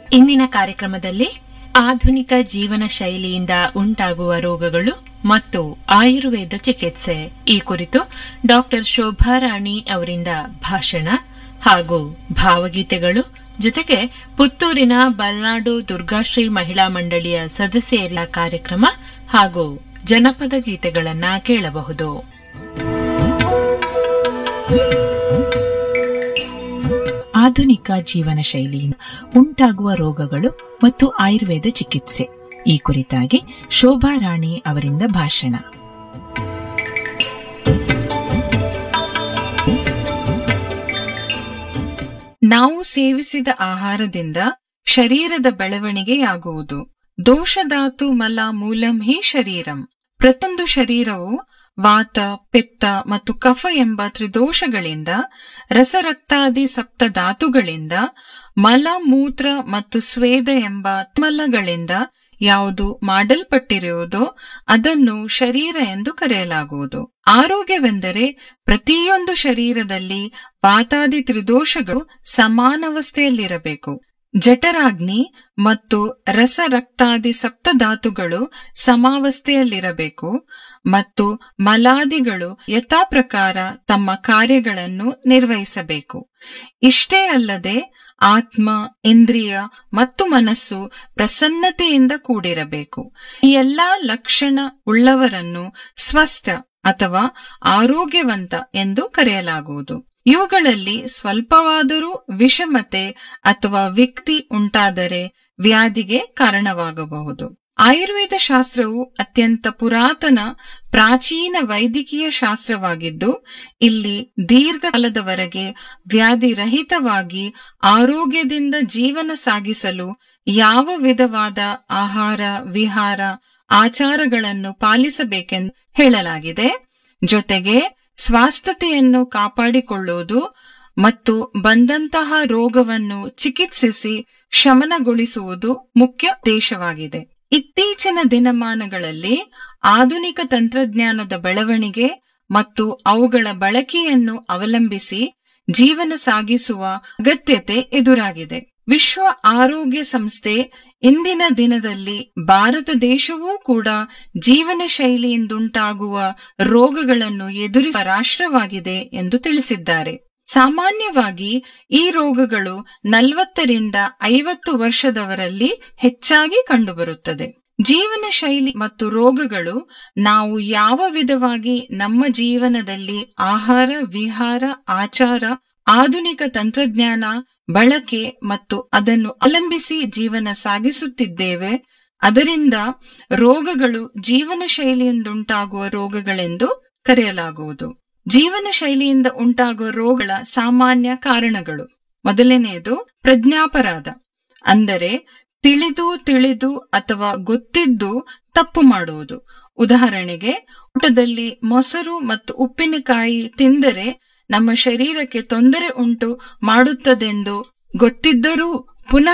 ಇಂದಿನ ಕಾರ್ಯಕ್ರಮದಲ್ಲಿ ಆಧುನಿಕ ಜೀವನ ಶೈಲಿಯಿಂದ ಉಂಟಾಗುವ ರೋಗಗಳು ಮತ್ತು ಆಯುರ್ವೇದ ಚಿಕಿತ್ಸೆ ಈ ಕುರಿತು ಡಾಕ್ಟರ್ ಶೋಭಾರಾಣಿ ಅವರಿಂದ ಭಾಷಣ ಹಾಗೂ ಭಾವಗೀತೆಗಳು ಜೊತೆಗೆ ಪುತ್ತೂರಿನ ಬಲ್ನಾಡು ದುರ್ಗಾಶ್ರೀ ಮಹಿಳಾ ಮಂಡಳಿಯ ಸದಸ್ಯರ ಕಾರ್ಯಕ್ರಮ ಹಾಗೂ ಜನಪದ ಗೀತೆಗಳನ್ನ ಕೇಳಬಹುದು ಆಧುನಿಕ ಜೀವನ ಶೈಲಿಯಿಂದ ಉಂಟಾಗುವ ರೋಗಗಳು ಮತ್ತು ಆಯುರ್ವೇದ ಚಿಕಿತ್ಸೆ ಈ ಕುರಿತಾಗಿ ಶೋಭಾ ರಾಣಿ ಅವರಿಂದ ಭಾಷಣ ನಾವು ಸೇವಿಸಿದ ಆಹಾರದಿಂದ ಶರೀರದ ಬೆಳವಣಿಗೆಯಾಗುವುದು ದೋಷಧಾತು ಮಲ ಮೂಲಂ ಹಿ ಶರೀರಂ ಪ್ರತಿಯೊಂದು ಶರೀರವು ವಾತ ಪಿತ್ತ ಮತ್ತು ಕಫ ಎಂಬ ತ್ರಿದೋಷಗಳಿಂದ ರಸರಕ್ತಾದಿ ಸಪ್ತ ಧಾತುಗಳಿಂದ ಮಲ ಮೂತ್ರ ಮತ್ತು ಸ್ವೇದ ಎಂಬ ಮಲಗಳಿಂದ ಯಾವುದು ಮಾಡಲ್ಪಟ್ಟಿರುವುದೋ ಅದನ್ನು ಶರೀರ ಎಂದು ಕರೆಯಲಾಗುವುದು ಆರೋಗ್ಯವೆಂದರೆ ಪ್ರತಿಯೊಂದು ಶರೀರದಲ್ಲಿ ವಾತಾದಿ ತ್ರಿದೋಷಗಳು ಸಮಾನವಸ್ಥೆಯಲ್ಲಿರಬೇಕು ಜಠರಾಗ್ನಿ ಮತ್ತು ರಸರಕ್ತಾದಿ ಸಪ್ತಧಾತುಗಳು ಸಮಾವಸ್ಥೆಯಲ್ಲಿರಬೇಕು ಮತ್ತು ಮಲಾದಿಗಳು ಯಥಾ ಪ್ರಕಾರ ತಮ್ಮ ಕಾರ್ಯಗಳನ್ನು ನಿರ್ವಹಿಸಬೇಕು ಇಷ್ಟೇ ಅಲ್ಲದೆ ಆತ್ಮ ಇಂದ್ರಿಯ ಮತ್ತು ಮನಸ್ಸು ಪ್ರಸನ್ನತೆಯಿಂದ ಕೂಡಿರಬೇಕು ಈ ಎಲ್ಲಾ ಲಕ್ಷಣ ಉಳ್ಳವರನ್ನು ಸ್ವಸ್ಥ ಅಥವಾ ಆರೋಗ್ಯವಂತ ಎಂದು ಕರೆಯಲಾಗುವುದು ಇವುಗಳಲ್ಲಿ ಸ್ವಲ್ಪವಾದರೂ ವಿಷಮತೆ ಅಥವಾ ವಿಕ್ತಿ ಉಂಟಾದರೆ ವ್ಯಾಧಿಗೆ ಕಾರಣವಾಗಬಹುದು ಆಯುರ್ವೇದ ಶಾಸ್ತ್ರವು ಅತ್ಯಂತ ಪುರಾತನ ಪ್ರಾಚೀನ ವೈದ್ಯಕೀಯ ಶಾಸ್ತ್ರವಾಗಿದ್ದು ಇಲ್ಲಿ ದೀರ್ಘಕಾಲದವರೆಗೆ ವ್ಯಾಧಿರಹಿತವಾಗಿ ಆರೋಗ್ಯದಿಂದ ಜೀವನ ಸಾಗಿಸಲು ಯಾವ ವಿಧವಾದ ಆಹಾರ ವಿಹಾರ ಆಚಾರಗಳನ್ನು ಪಾಲಿಸಬೇಕೆಂದು ಹೇಳಲಾಗಿದೆ ಜೊತೆಗೆ ಸ್ವಾಸ್ಥತೆಯನ್ನು ಕಾಪಾಡಿಕೊಳ್ಳುವುದು ಮತ್ತು ಬಂದಂತಹ ರೋಗವನ್ನು ಚಿಕಿತ್ಸಿಸಿ ಶಮನಗೊಳಿಸುವುದು ಮುಖ್ಯ ಉದ್ದೇಶವಾಗಿದೆ ಇತ್ತೀಚಿನ ದಿನಮಾನಗಳಲ್ಲಿ ಆಧುನಿಕ ತಂತ್ರಜ್ಞಾನದ ಬೆಳವಣಿಗೆ ಮತ್ತು ಅವುಗಳ ಬಳಕೆಯನ್ನು ಅವಲಂಬಿಸಿ ಜೀವನ ಸಾಗಿಸುವ ಅಗತ್ಯತೆ ಎದುರಾಗಿದೆ ವಿಶ್ವ ಆರೋಗ್ಯ ಸಂಸ್ಥೆ ಇಂದಿನ ದಿನದಲ್ಲಿ ಭಾರತ ದೇಶವೂ ಕೂಡ ಜೀವನ ಶೈಲಿಯಿಂದುಂಟಾಗುವ ರೋಗಗಳನ್ನು ಎದುರಿಸುವ ರಾಷ್ಟ್ರವಾಗಿದೆ ಎಂದು ತಿಳಿಸಿದ್ದಾರೆ ಸಾಮಾನ್ಯವಾಗಿ ಈ ರೋಗಗಳು ನಲವತ್ತರಿಂದ ಐವತ್ತು ವರ್ಷದವರಲ್ಲಿ ಹೆಚ್ಚಾಗಿ ಕಂಡುಬರುತ್ತದೆ ಜೀವನ ಶೈಲಿ ಮತ್ತು ರೋಗಗಳು ನಾವು ಯಾವ ವಿಧವಾಗಿ ನಮ್ಮ ಜೀವನದಲ್ಲಿ ಆಹಾರ ವಿಹಾರ ಆಚಾರ ಆಧುನಿಕ ತಂತ್ರಜ್ಞಾನ ಬಳಕೆ ಮತ್ತು ಅದನ್ನು ಅವಲಂಬಿಸಿ ಜೀವನ ಸಾಗಿಸುತ್ತಿದ್ದೇವೆ ಅದರಿಂದ ರೋಗಗಳು ಜೀವನ ಶೈಲಿಯಿಂದುಂಟಾಗುವ ರೋಗಗಳೆಂದು ಕರೆಯಲಾಗುವುದು ಜೀವನ ಶೈಲಿಯಿಂದ ಉಂಟಾಗುವ ರೋಗಗಳ ಸಾಮಾನ್ಯ ಕಾರಣಗಳು ಮೊದಲನೆಯದು ಪ್ರಜ್ಞಾಪರಾಧ ಅಂದರೆ ತಿಳಿದು ತಿಳಿದು ಅಥವಾ ಗೊತ್ತಿದ್ದು ತಪ್ಪು ಮಾಡುವುದು ಉದಾಹರಣೆಗೆ ಊಟದಲ್ಲಿ ಮೊಸರು ಮತ್ತು ಉಪ್ಪಿನಕಾಯಿ ತಿಂದರೆ ನಮ್ಮ ಶರೀರಕ್ಕೆ ತೊಂದರೆ ಉಂಟು ಮಾಡುತ್ತದೆಂದು ಗೊತ್ತಿದ್ದರೂ ಪುನಃ